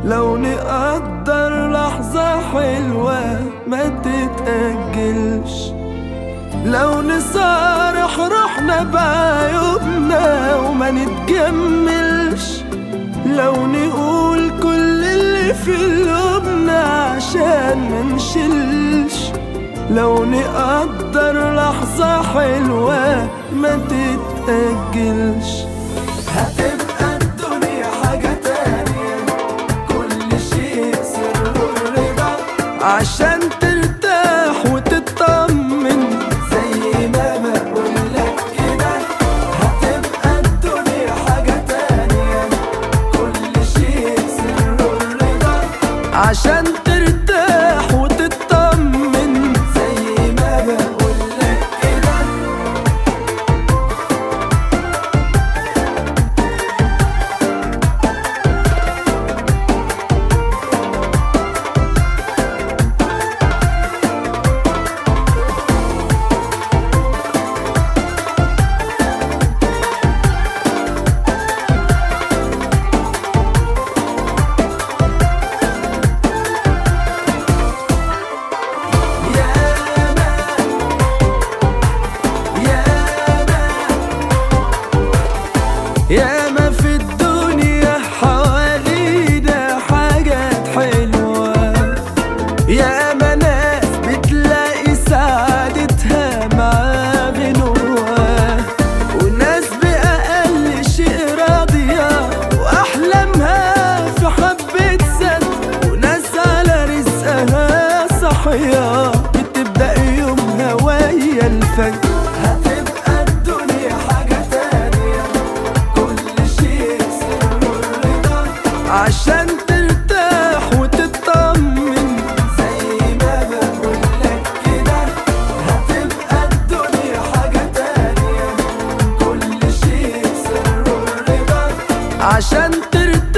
لو نقدر لحظة حلوة ما تتأجلش لو نصارح روحنا بعيوبنا وما نتجملش لو نقول كل اللي في قلوبنا عشان ما نشلش لو نقدر لحظة حلوة ما تتأجلش هتبقى الدنيا حاجة تانية كل شيء سر الرضا عشان ترتاح وتطمن زي ما بقولك كده هتبقى الدنيا حاجة تانية كل شيء سر الرضا عشان ترتاح وتطمن زي ما بقولك كده ياما ياما ياما في الدنيا حوالينا حاجات حلوة ياما ناس بتلاقي سعادتها مع غنوة وناس بأقل شيء راضية وأحلامها في حبة سد وناس على رزقها صحية بتبدأ يومها ويا الفجر هتبقى الدنيا حاجة تانية كل شيء سر الرضا عشان ترتاح وتطمن زي ما بقولك كده هتبقى الدنيا حاجة تانية كل شيء سر الرضا عشان ترتاح